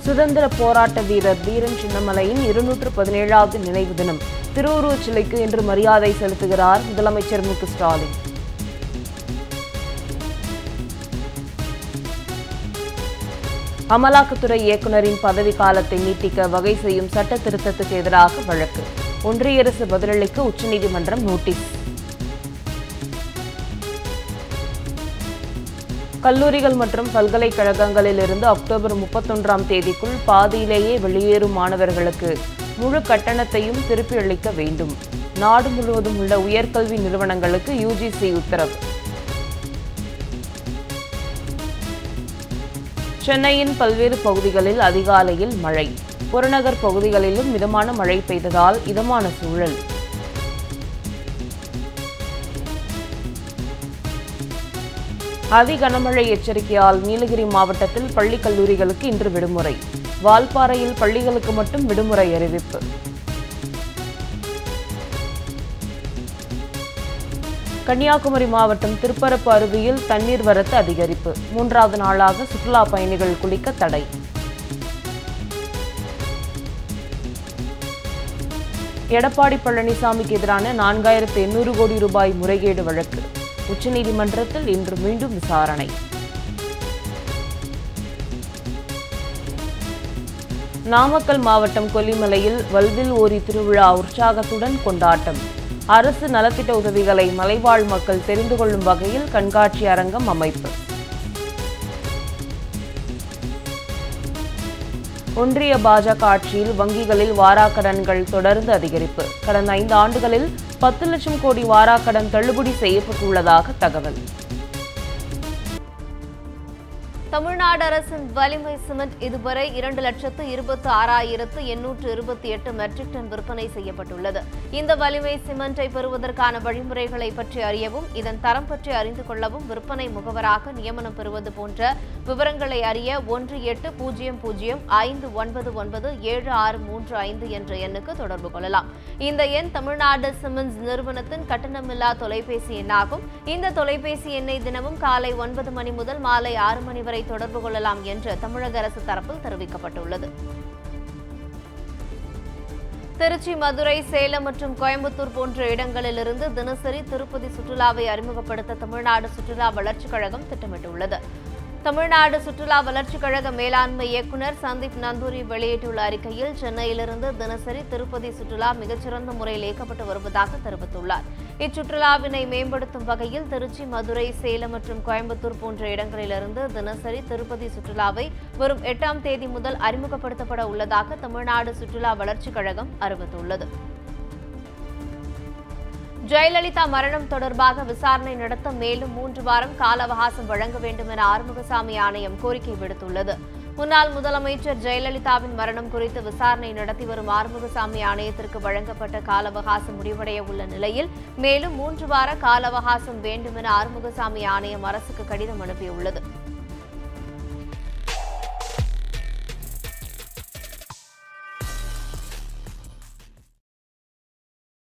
சுதந்திர போராட்ட வீரர் தீரன் சின்னமலையின் இருநூற்று பதினேழாவது நினைவு தினம் திருவுருவச் சிலைக்கு இன்று மரியாதை செலுத்துகிறார் முதலமைச்சர் மு க ஸ்டாலின் அமலாக்கத்துறை இயக்குநரின் பதவி காலத்தை நீட்டிக்க வகை செய்யும் சட்ட திருத்தத்துக்கு எதிராக வழக்கு ஒன்றிய அரசு பதிலளிக்க உச்சநீதிமன்றம் நோட்டீஸ் கல்லூரிகள் மற்றும் பல்கலைக்கழகங்களில் இருந்து அக்டோபர் முப்பத்தொன்றாம் தேதிக்குள் பாதியிலேயே வெளியேறும் மாணவர்களுக்கு முழு கட்டணத்தையும் திருப்பி அளிக்க வேண்டும் நாடு முழுவதும் உள்ள உயர்கல்வி நிறுவனங்களுக்கு யுஜிசி உத்தரவு சென்னையின் பல்வேறு பகுதிகளில் அதிகாலையில் மழை புறநகர் பகுதிகளிலும் மிதமான மழை பெய்ததால் இதமான சூழல் அதி கனமழை எச்சரிக்கையால் நீலகிரி மாவட்டத்தில் பள்ளி கல்லூரிகளுக்கு இன்று விடுமுறை வால்பாறையில் பள்ளிகளுக்கு மட்டும் விடுமுறை அறிவிப்பு கன்னியாகுமரி மாவட்டம் திருப்பரப்பு அருவியில் தண்ணீர் வரத்து அதிகரிப்பு மூன்றாவது நாளாக சுற்றுலா பயணிகள் குளிக்க தடை எடப்பாடி பழனிசாமிக்கு எதிரான நான்காயிரத்து எண்ணூறு கோடி ரூபாய் முறைகேடு வழக்கு உச்சநீதிமன்றத்தில் இன்று மீண்டும் விசாரணை நாமக்கல் மாவட்டம் கொல்லிமலையில் வல்வில் ஓரி திருவிழா உற்சாகத்துடன் கொண்டாட்டம் அரசு நலத்திட்ட உதவிகளை மலைவாழ் மக்கள் தெரிந்து கொள்ளும் வகையில் கண்காட்சி அரங்கம் அமைப்பு ஒன்றிய பாஜக ஆட்சியில் வங்கிகளில் வாராக்கடன்கள் தொடர்ந்து அதிகரிப்பு கடந்த ஐந்து ஆண்டுகளில் பத்து லட்சம் கோடி வாராக்கடன் தள்ளுபடி செய்யப்பட்டுள்ளதாக தகவல் தமிழ்நாடு அரசின் வலிமை சிமெண்ட் இதுவரை இரண்டு லட்சத்து இருபத்தி ஆறாயிரத்து எண்ணூற்று இருபத்தி எட்டு மெட்ரிக் டன் விற்பனை செய்யப்பட்டுள்ளது இந்த வலிமை சிமெண்டை பெறுவதற்கான வழிமுறைகளை பற்றி அறியவும் இதன் தரம் பற்றி அறிந்து கொள்ளவும் விற்பனை முகவராக நியமனம் பெறுவது போன்ற விவரங்களை அறிய ஒன்று எட்டு பூஜ்ஜியம் பூஜ்ஜியம் ஐந்து ஒன்பது ஒன்பது ஏழு ஆறு மூன்று ஐந்து என்ற எண்ணுக்கு தொடர்பு கொள்ளலாம் இந்த எண் தமிழ்நாடு சிமெண்ட்ஸ் நிறுவனத்தின் கட்டணமில்லா தொலைபேசி எண்ணாகும் இந்த தொலைபேசி எண்ணை தினமும் காலை ஒன்பது மணி முதல் மாலை ஆறு மணி வரை தொடர்பு கொள்ளலாம் என்று தமிழக அரசு தரப்பில் தெரிவிக்கப்பட்டுள்ளது திருச்சி மதுரை சேலம் மற்றும் கோயம்புத்தூர் போன்ற இடங்களிலிருந்து தினசரி திருப்பதி சுற்றுலாவை அறிமுகப்படுத்த தமிழ்நாடு சுற்றுலா வளர்ச்சிக் கழகம் திட்டமிட்டுள்ளது தமிழ்நாடு சுற்றுலா வளர்ச்சிக் கழக மேலாண்மை இயக்குநர் சந்தீப் நந்தூரி வெளியிட்டுள்ள அறிக்கையில் சென்னையிலிருந்து தினசரி திருப்பதி சுற்றுலா மிகச்சிறந்த முறையில் இயக்கப்பட்டு வருவதாக தெரிவித்துள்ளார் இச்சுற்றுலாவினை மேம்படுத்தும் வகையில் திருச்சி மதுரை சேலம் மற்றும் கோயம்புத்தூர் போன்ற இடங்களிலிருந்து தினசரி திருப்பதி சுற்றுலாவை வரும் எட்டாம் தேதி முதல் அறிமுகப்படுத்தப்பட உள்ளதாக தமிழ்நாடு சுற்றுலா வளர்ச்சிக் கழகம் அறிவித்துள்ளது ஜெயலலிதா மரணம் தொடர்பாக விசாரணை நடத்த மேலும் மூன்று வாரம் கால அவகாசம் வழங்க வேண்டும் என ஆறுமுகசாமி ஆணையம் கோரிக்கை விடுத்துள்ளது முன்னாள் முதலமைச்சர் ஜெயலலிதாவின் மரணம் குறித்து விசாரணை நடத்தி வரும் ஆறுமுகசாமி ஆணையத்திற்கு வழங்கப்பட்ட கால அவகாசம் முடிவடைய உள்ள நிலையில் மேலும் மூன்று வார கால அவகாசம் வேண்டும் என ஆறுமுகசாமி ஆணையம் அரசுக்கு கடிதம் அனுப்பியுள்ளது